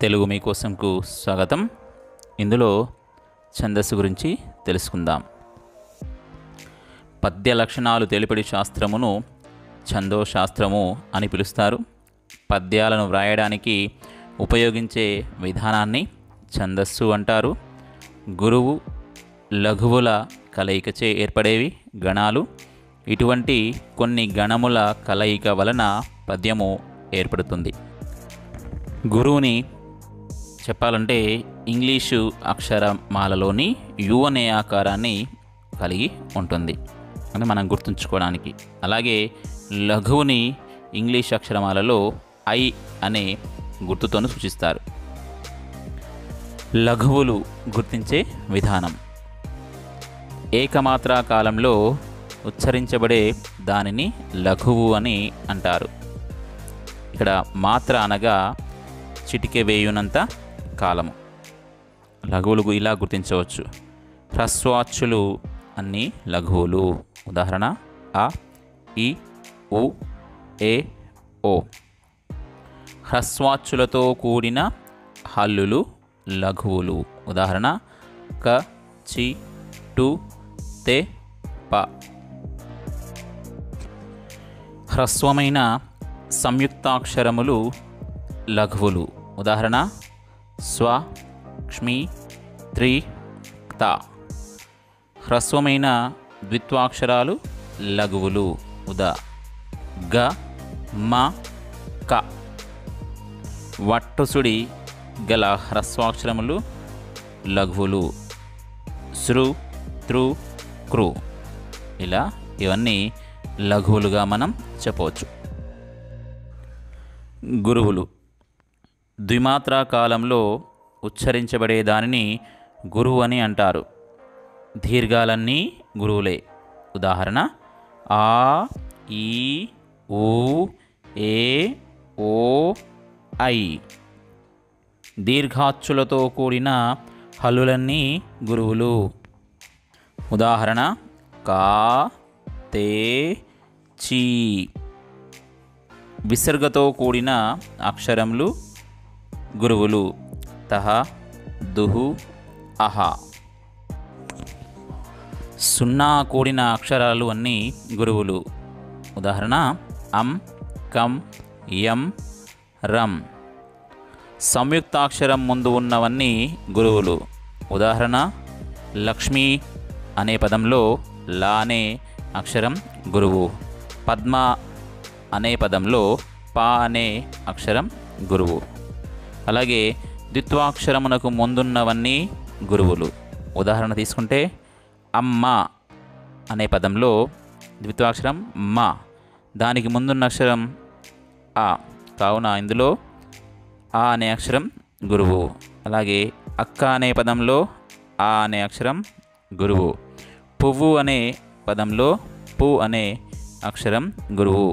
తెలుగు మీకోసంకు స్వాగతం ఇందులో ఛందస్సు గురించి తెలుసుకుందాం పద్య లక్షణాలు తెలిపడి శాస్త్రమును ఛందో శాస్త్రము అని పిలుస్తారు పద్యాలను వ్రాయడానికి ఉపయోగించే విధానాన్ని ఛందస్సు అంటారు గురువు లఘువుల కలయికచే ఏర్పడేవి గణాలు ఇటువంటి కొన్ని గణముల కలయిక వలన పద్యము ఏర్పడుతుంది గురువుని చెప్పాలంటే ఇంగ్లీషు అక్షరమాలలోని యు అనే ఆకారాన్ని కలిగి ఉంటుంది అని మనం గుర్తుంచుకోవడానికి అలాగే లఘువుని ఇంగ్లీష్ అక్షరమాలలో ఐ అనే గుర్తుతోను సూచిస్తారు లఘువులు గుర్తించే విధానం ఏకమాత్రా కాలంలో ఉచ్చరించబడే దానిని లఘువు అని అంటారు ఇక్కడ మాత్ర అనగా చిటికె వేయునంత కాలము లఘువులు ఇలా గుర్తించవచ్చు హ్రస్వాచ్చులు అన్ని లఘువులు ఉదాహరణ అ ఇ ఉ ఏ ఓ హ్రస్వాచ్చులతో కూడిన హల్లులు లఘువులు ఉదాహరణ క చి టు తే ప హ్రస్వమైన సంయుక్తాక్షరములు లఘువులు ఉదాహరణ స్వ క్ష్మి త్రి త హ్రస్వమైన ద్విత్వాక్షరాలు లఘువులు ఉదా గ మ క వట్టుసుడి గల హ్రస్వాక్షరములు లఘువులు సృ త్రు క్రు ఇలా ఇవన్నీ లఘువులుగా మనం చెప్పవచ్చు గురువులు ద్విమాత్రా కాలంలో ఉచ్చరించబడే దానిని గురువు అని అంటారు దీర్ఘాలన్నీ గురువులే ఉదాహరణ ఆ ఈ ఊ ఏ ఓ ఐ దీర్ఘాచ్చులతో కూడిన హల్లులన్నీ గురువులు ఉదాహరణ కా తే చీ విసర్గతో కూడిన అక్షరములు గురువులు తహ దుహు అహ సున్నా కూడిన అక్షరాలు అన్నీ గురువులు ఉదాహరణ అం కం యం రం సంయుక్తాక్షరం ముందు ఉన్నవన్నీ గురువులు ఉదాహరణ లక్ష్మి అనే పదంలో లా అనే అక్షరం గురువు పద్మ అనే పదంలో పా అనే అక్షరం గురువు అలాగే ద్విత్వాక్షరమునకు ముందున్నవన్నీ గురువులు ఉదాహరణ తీసుకుంటే అమ్మ అనే పదంలో ద్విత్వాక్షరం మా దానికి ముందున్న అక్షరం ఆ కావున ఇందులో ఆ అనే అక్షరం గురువు అలాగే అక్క అనే పదంలో ఆ అనే అక్షరం గురువు పువ్వు అనే పదంలో పు అనే అక్షరం గురువు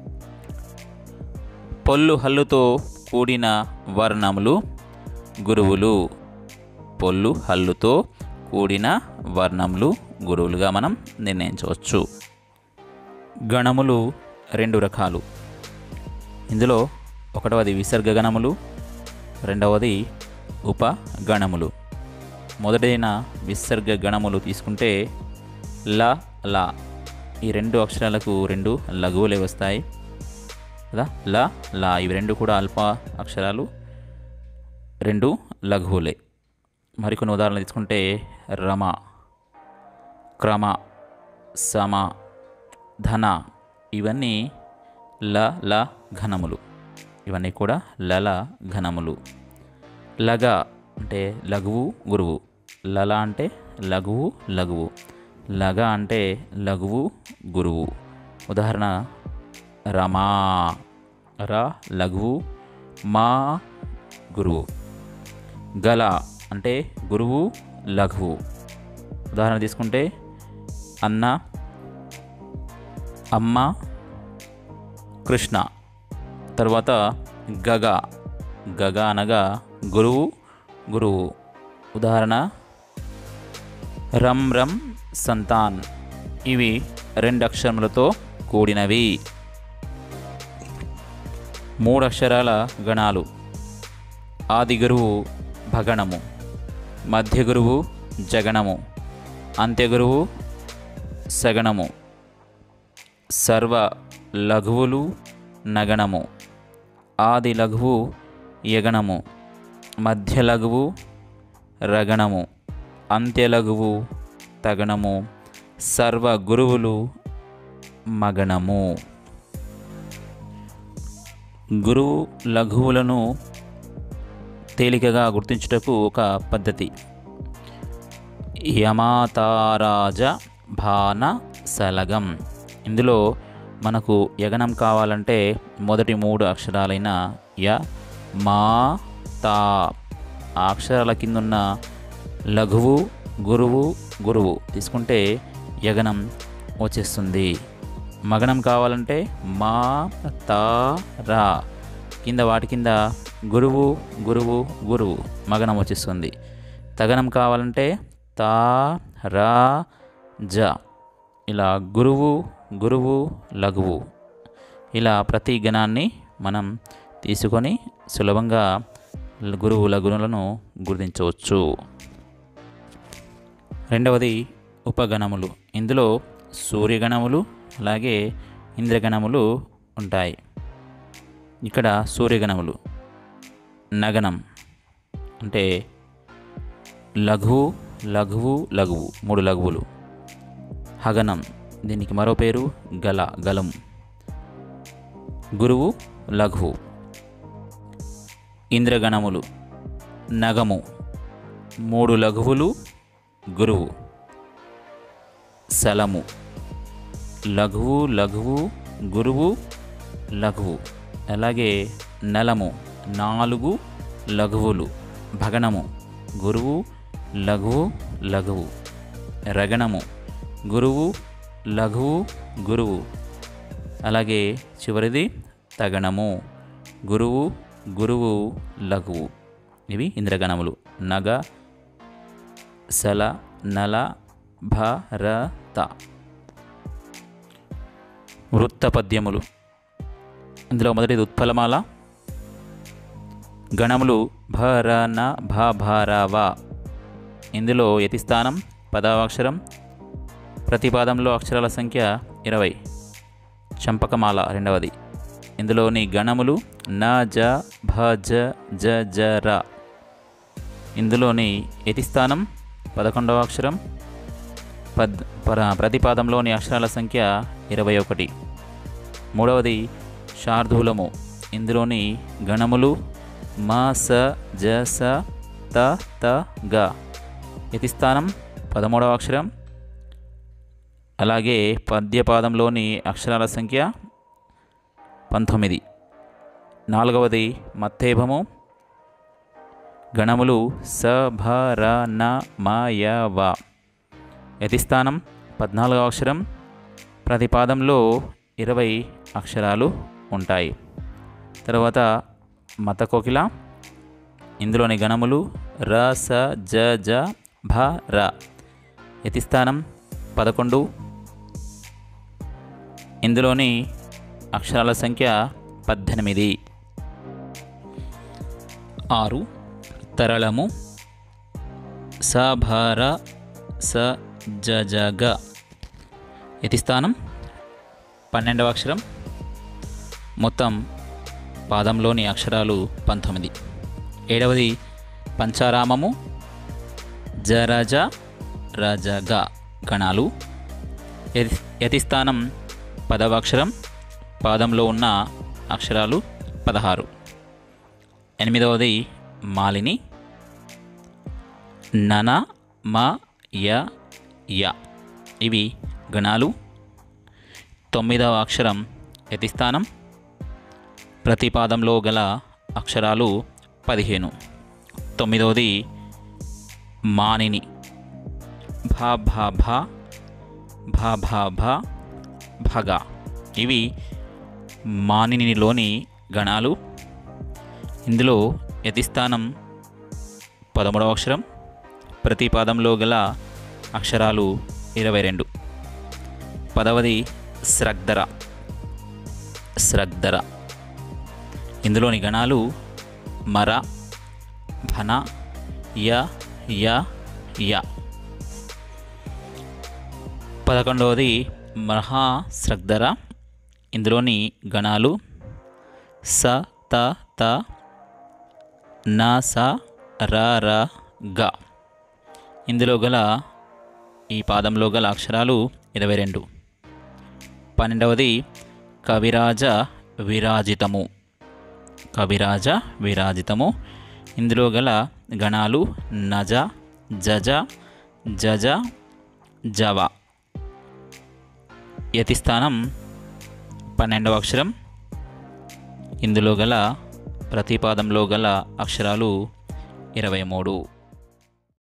పొల్లు హల్లుతో కూడిన వర్ణములు గురువులు పొల్లు హల్లుతో కూడిన వర్ణములు గురువులుగా మనం నిర్ణయించవచ్చు గణములు రెండు రకాలు ఇందులో ఒకటవది విసర్గ గణములు రెండవది ఉపగణములు మొదటైన విసర్గ గణములు తీసుకుంటే ల లా ఈ రెండు అక్షరాలకు రెండు లఘువులే వస్తాయి కదా ల లా ఇవి రెండు కూడా అల్ప అక్షరాలు రెండు లఘువులే మరికొన్ని ఉదాహరణలు తీసుకుంటే రమ క్రమ సమ ధన ఇవన్నీ ల ల ఘనములు ఇవన్నీ కూడా లల ఘనములు లగ అంటే లఘువు గురువు లల అంటే లఘువు లఘువు లగ అంటే లఘువు గురువు ఉదాహరణ రమా ర లఘువు మా గురువు గల అంటే గురువు లఘువు ఉదాహరణ తీసుకుంటే అన్న అమ్మ కృష్ణ తర్వాత గగ గగ అనగా గురువు గురువు ఉదాహరణ రమ్ రమ్ సంతాన్ ఇవి రెండు అక్షరములతో కూడినవి మూడు అక్షరాల గణాలు ఆది గురువు భగణము మధ్య గురువు జగణము అంత్య గురువు సగణము సర్వ లఘువులు నగణము ఆది లఘువు యగణము మధ్య లఘువు రగణము అంత్య లఘువు తగణము సర్వ గురువులు మగణము గురువు లఘువులను తేలికగా గుర్తించుటకు ఒక పద్ధతి యమాతారాజ భాన సలగం ఇందులో మనకు యగనం కావాలంటే మొదటి మూడు అక్షరాలైన య మా తా ఆ అక్షరాల కిందున్న లఘువు గురువు గురువు తీసుకుంటే యగనం వచ్చేస్తుంది మగనం కావాలంటే మా తా రా కింద వాటి కింద గురువు గురువు గురువు మగనం వచ్చేస్తుంది తగనం కావాలంటే తా రా జ ఇలా గురువు గురువు లఘువు ఇలా ప్రతి గణాన్ని మనం తీసుకొని సులభంగా గురువు లఘువులను గుర్తించవచ్చు రెండవది ఉపగణములు ఇందులో సూర్యగణములు అలాగే ఇంద్రగణములు ఉంటాయి ఇక్కడ సూర్యగణములు నగనం అంటే లఘువు లఘువు లఘువు మూడు లఘువులు హగనం దీనికి మరో పేరు గల గలం గురువు లఘువు ఇంద్రగణములు నగము మూడు లఘువులు గురువు సలము లఘువు లఘువు గురువు లఘువు అలాగే నలము నాలుగు లఘువులు భగణము గురువు లఘువు లఘువు రగణము గురువు లఘువు గురువు అలాగే చివరిది తగణము గురువు గురువు లఘువు ఇవి ఇంద్రగణములు నగ సల నల భరత వృత్త పద్యములు ఇందులో మొదటిది ఉత్పలమాల గణములు భర న భ భార వ ఇందులో యతిస్థానం పదావాక్షరం ప్రతిపాదంలో అక్షరాల సంఖ్య ఇరవై చంపకమాల రెండవది ఇందులోని గణములు న జ భ జ జ జ ర ఇందులోని యతిస్థానం పదకొండవ అక్షరం పద్ పర ప్రతిపాదంలోని అక్షరాల సంఖ్య ఇరవై ఒకటి మూడవది శార్దూలము ఇందులోని గణములు మ స జ స త త గ యతిస్థానం పదమూడవ అక్షరం అలాగే పద్యపాదంలోని అక్షరాల సంఖ్య పంతొమ్మిది నాలుగవది మత్తేభము గణములు స భ ర న మ య వ యతిస్థానం పద్నాలుగవ అక్షరం ప్రతిపాదంలో ఇరవై అక్షరాలు ఉంటాయి తర్వాత మత కోకిల ఇందులోని గణములు ర స జ జ భ ర యతిస్థానం పదకొండు ఇందులోని అక్షరాల సంఖ్య పద్దెనిమిది ఆరు తరళము సభార స జజగ యతిస్థానం పన్నెండవ అక్షరం మొత్తం పాదంలోని అక్షరాలు పంతొమ్మిది ఏడవది పంచారామము జరజ రజగ గణాలు యతి యతిస్థానం పదవ అక్షరం పాదంలో ఉన్న అక్షరాలు పదహారు ఎనిమిదవది మాలిని నన మ య య ఇవి గణాలు తొమ్మిదవ అక్షరం యతిస్థానం ప్రతిపాదంలో గల అక్షరాలు పదిహేను తొమ్మిదవది మానిని భా భా భా భా భా భా భగ ఇవి మానినిలోని గణాలు ఇందులో యతిస్థానం పదమూడవ అక్షరం ప్రతి పాదంలో గల అక్షరాలు ఇరవై రెండు పదవది శ్రగ్ధర శ్రగ్ధర ఇందులోని గణాలు మర భన య య య పదకొండవది మహా స్రగ్ధర ఇందులోని గణాలు స త త న స ర ర గ ఇందులో గల ఈ పాదంలో గల అక్షరాలు ఇరవై రెండు పన్నెండవది కవిరాజ విరాజితము కవిరాజ విరాజితము ఇందులో గల గణాలు నజ జజ జజ జవ యతిస్థానం పన్నెండవ అక్షరం ఇందులో గల ప్రతిపాదంలో గల అక్షరాలు ఇరవై మూడు